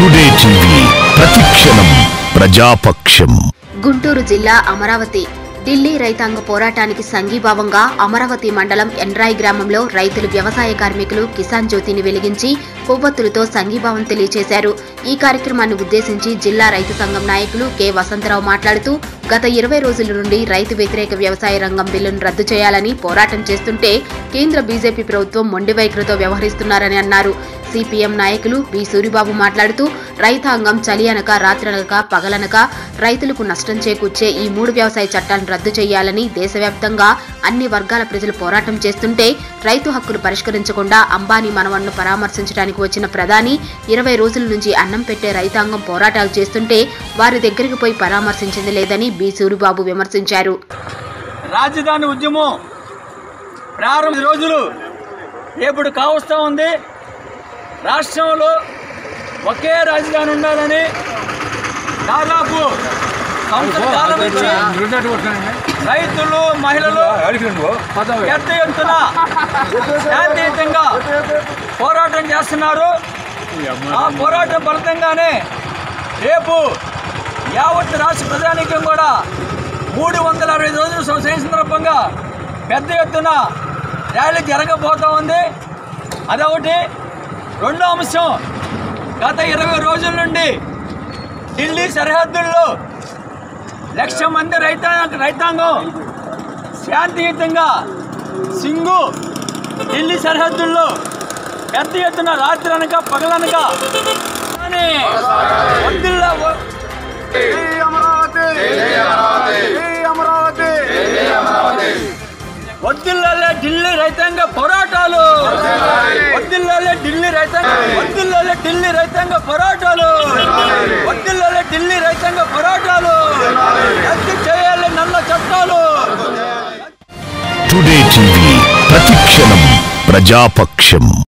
today TV ప్రతిక్షణం ప్రజాపక్షం గుంటూరు జిల్లా అమరావతి ఢిల్లీ రైతాంగ పోరాటానికి సంఘీభావంగా అమరావతి మండలం ఎండ్రాయి గ్రామంలో రైతులు వ్యవసాయ కార్మికులు కిసాన్ జ్యోతిని వెలిగించి కొవ్వొత్తులతో సంఘీభావం తెలియజేశారు ఈ కార్యక్రమాన్ని ఉద్దేశించి జిల్లా రైతు సంఘం నాయకులు కె వసంతరావు మాట్లాడుతూ గత ఇరవై రోజుల నుండి రైతు వ్యతిరేక వ్యవసాయ రంగం బిల్లును రద్దు చేయాలని పోరాటం చేస్తుంటే కేంద్ర బీజేపీ ప్రభుత్వం మొండి వైఖరితో వ్యవహరిస్తున్నారని అన్నారు సిపిఎం నాయకులు బి సూరిబాబు మాట్లాడుతూ రైతాంగం చలి అనక రాత్రనక పగలనక రైతులకు నష్టం చేకూర్చే ఈ మూడు వ్యవసాయ చట్టాలను రద్దు చేయాలని దేశవ్యాప్తంగా అన్ని వర్గాల ప్రజలు పోరాటం చేస్తుంటే రైతు హక్కులు పరిష్కరించకుండా అంబానీ మనవన్ను పరామర్శించడానికి వచ్చిన ప్రధాని ఇరవై రోజుల నుంచి అన్నం పెట్టే రైతాంగం పోరాటాలు చేస్తుంటే వారి దగ్గరికి పోయి పరామర్శించింది లేదని బి సూరిబాబు విమర్శించారు రాజధాని ఉద్యమం ప్రారంభ రోజులు ఇప్పుడు కావస్తూ ఉంది రాష్ట్రంలో ఒకే రాజధాని ఉండాలని దాదాపు సంవత్సర కాలం నుంచి రైతులు మహిళలు పెద్ద ఎత్తున శాంతియుతంగా పోరాటం చేస్తున్నారు ఆ పోరాటం ఫలితంగానే రేపు యావత్ రాష్ట్ర ప్రజానీకం కూడా మూడు వందల అరవై రోజుల సంవత్సరం సందర్భంగా పెద్ద ఎత్తున ర్యాలీ జరగబోతా ఉంది అదొకటి రెండో అంశం గత ఇరవై రోజుల నుండి ఢిల్లీ సరిహద్దుల్లో లక్ష మంది రైతాంగ రైతాంగం శాంతియుతంగా సింగు ఢిల్లీ సరిహద్దుల్లో పెద్ద ఎత్తున రాత్రి అనక పగలనక కానీ వద్దుల్లో వద్దుల్లాలే ఢిల్లీ రైతాంగ పోరాటాలు వద్దుల్లాలే ఢిల్లీ రైతాంగ వద్దుల్లాలే ఢిల్లీ రైతాంగ పోరాటాలు వద్దుల్లాలే ఢిల్లీ రైతాంగ పోరాటాలు రద్దు చేయాలి నల్ల చట్టాలు టుడే టీవీ ప్రతిక్షణం ప్రజాపక్షం